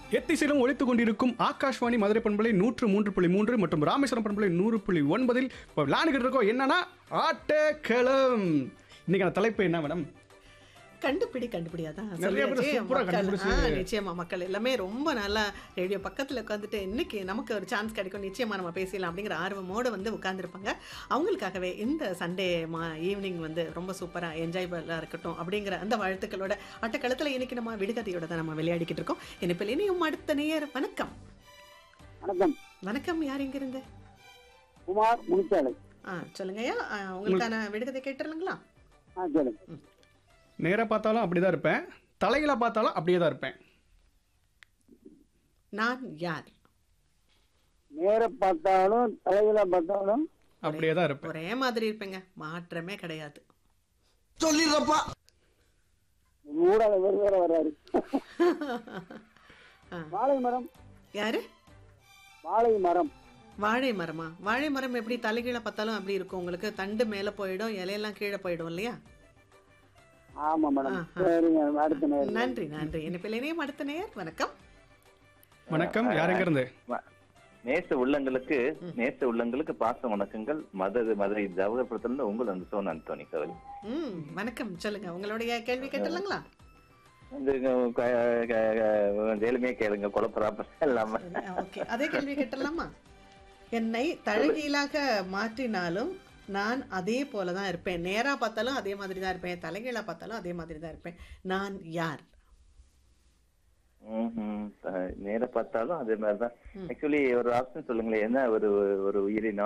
எத்திசையிலும் ஒழித்துக் கொண்டிருக்கும் ஆகாஷ்வாணி மதுரை பண்பலை நூற்று மூன்று புள்ளி மூன்று மற்றும் ராமேஸ்வரம் பண்பலை நூறு புள்ளி ஒன்பதில் இப்போ விளையாண்டுக்கிட்டு இருக்கோம் என்னன்னா ஆட்டக்களம் இன்னைக்கான தலைப்பு என்ன மேடம் கண்டுபிடி கண்டுபிடியாதான் நிறைய பேர் சொல்லியாச்சு. சூப்பரா மக்கள், கண்டுபிடிச்சு- ஆ, நிச்சயமா மக்கள் எல்லாமே ரொம்ப நல்லா ரேடியோ பக்கத்துல உட்காந்துட்டு இன்னைக்கு நமக்கு ஒரு சான்ஸ் கிடைக்கும் நிச்சயமா நம்ம பேசலாம் அப்படிங்கிற ஆர்வமோட வந்து உட்கார்ந்துருப்பாங்க அவங்களுக்காகவே இந்த சண்டே மா ஈவினிங் வந்து ரொம்ப சூப்பரா என்ஜாய்பலாக இருக்கட்டும் அப்படிங்கிற அந்த வாழ்த்துக்களோட அட்டக்களத்துல இன்னைக்கு நம்ம விடுகதையோட தான் நம்ம விளையாடிக்கிட்டு இருக்கோம் இனிப்பில் இனியும் அடுத்த நேயர் வணக்கம் வணக்கம் வணக்கம் யார் இங்க இருந்து குமார் முனிச்சாலை ஆ சொல்லுங்கய்யா ஆ, உங்களுக்கான விடுகதை கேட்டுருங்களா ஆ சொல்லுங்க நேரா பார்த்தாலும் அப்படிதான் இருப்பேன் தலைகளை பார்த்தாலும் அப்படியே தான் இருப்பேன் நான் யார் நேர பார்த்தாலும் தலையில பார்த்தாலும் அப்படியே தான் இருப்பேன் ஒரே மாதிரி இருப்பேங்க மாற்றமே கிடையாது ஊடால வேறு வேற வர்றாரு ஆ. வாழை மரம் யாரு வாழை மரம் வாழை மரமா வாழை மரம் எப்படி தலைகீழ பார்த்தாலும் அப்படி இருக்கும் உங்களுக்கு தண்டு மேல போயிடும் இலையெல்லாம் கீழே போயிடும் இல்லையா ஆமா மேடம் ஆஹா. சரிங்க அடுத்த நேரம் நன்றி நன்றி இனிப்பில் இணையம் அடுத்த நேயர் வணக்கம் வணக்கம் யார் எங்க இருந்து ம- நேச உள்ளங்களுக்கு நேச உள்ளங்களுக்கு பாச வணக்கங்கள் மதுரை மதுரை ஜவஹர்புரத்துல உங்கள் அந்த சோன் அந்தோனி கவலை ம் வணக்கம் சொல்லுங்க உங்களுடைய கேள்வி கேட்டுலாங்களா இந்த க- க- க- எளிமையா கேளுங்க குழப்பறாப்ப இல்லாம ஓகே அதே கேள்வி கேட்டலாமா என்னை தழகீழாக மாற்றினாலும் நான் அதே போல தான் இருப்பேன் நேரா பார்த்தாலும் அதே மாதிரி தான் இருப்பேன் தலைகீழா பார்த்தாலும் அதே மாதிரி தான் இருப்பேன் நான் யார் ம்ஹும். த- நேர பார்த்தாலும் அதே மாதிரிதான் ஆக்சுவலி ஒரு ஆப்ஷன் சொல்லுங்களேன் என்ன ஒரு ஒரு உயிரினம்